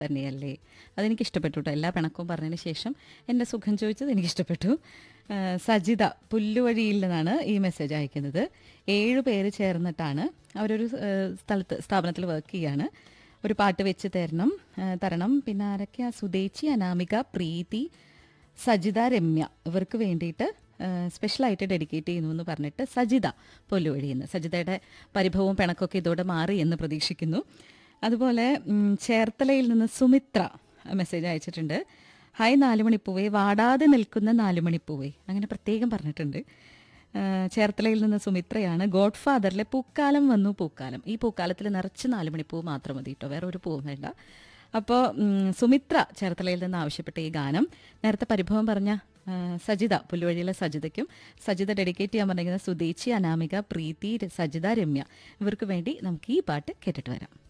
തന്നെയല്ലേ അതെനിക്ക് ഇഷ്ടപ്പെട്ടു കേട്ടോ എല്ലാ പിണക്കവും പറഞ്ഞതിന് ശേഷം എൻ്റെ സുഖം ചോദിച്ചത് എനിക്ക് ഇഷ്ടപ്പെട്ടു ആ, സജിത പുല്ലുവഴിയിൽ നിന്നാണ് ഈ മെസ്സേജ് അയക്കുന്നത് ഏഴ് പേര് ചേർന്നിട്ടാണ് അവരൊരു ആ, സ്ഥലത്ത് സ്ഥാപനത്തിൽ വർക്ക് ചെയ്യാണ് ഒരു പാട്ട് വെച്ച് തരണം ആ, തരണം പിന്നെ ആരൊക്കെയാ സുദേച്ചി അനാമിക പ്രീതി സജിത രമ്യ ഇവർക്ക് വേണ്ടിയിട്ട് സ്പെഷ്യലായിട്ട് ഡെഡിക്കേറ്റ് ചെയ്യുന്നു എന്ന് പറഞ്ഞിട്ട് സജിത പൊല്ലുവഴിയുന്നു സജിതയുടെ പരിഭവവും പിണക്കൊക്കെ ഇതോടെ മാറി എന്ന് പ്രതീക്ഷിക്കുന്നു അതുപോലെ ഉം, ചേർത്തലയിൽ നിന്ന് സുമിത്ര മെസ്സേജ് അയച്ചിട്ടുണ്ട് ഹായ് നാലുമണിപ്പൂവേ വാടാതെ നിൽക്കുന്ന നാലുമണിപ്പൂവേ അങ്ങനെ പ്രത്യേകം പറഞ്ഞിട്ടുണ്ട് ആ, ചേർത്തലയിൽ നിന്ന് സുമിത്രയാണ് ഗോഡ് ഫാദറിലെ പൂക്കാലം വന്നു പൂക്കാലം ഈ പൂക്കാലത്തിൽ നിറച്ച് നാലുമണിപ്പൂ മാത്രം മതി കേട്ടോ വേറെ ഒരു പൂവും വേണ്ട അപ്പോൾ സുമിത്ര ചേർത്തലയിൽ നിന്ന് ആവശ്യപ്പെട്ട ഈ ഗാനം നേരത്തെ പരിഭവം പറഞ്ഞ ആ, സജിത പുല്ലുവഴിയിലെ സജിതയ്ക്കും സജിത ഡെഡിക്കേറ്റ് ചെയ്യാൻ പറഞ്ഞിരിക്കുന്ന സുദേച്ചി അനാമിക പ്രീതി സജിത രമ്യ ഇവർക്ക് വേണ്ടി നമുക്ക് ഈ പാട്ട് കേട്ടിട്ട് വരാം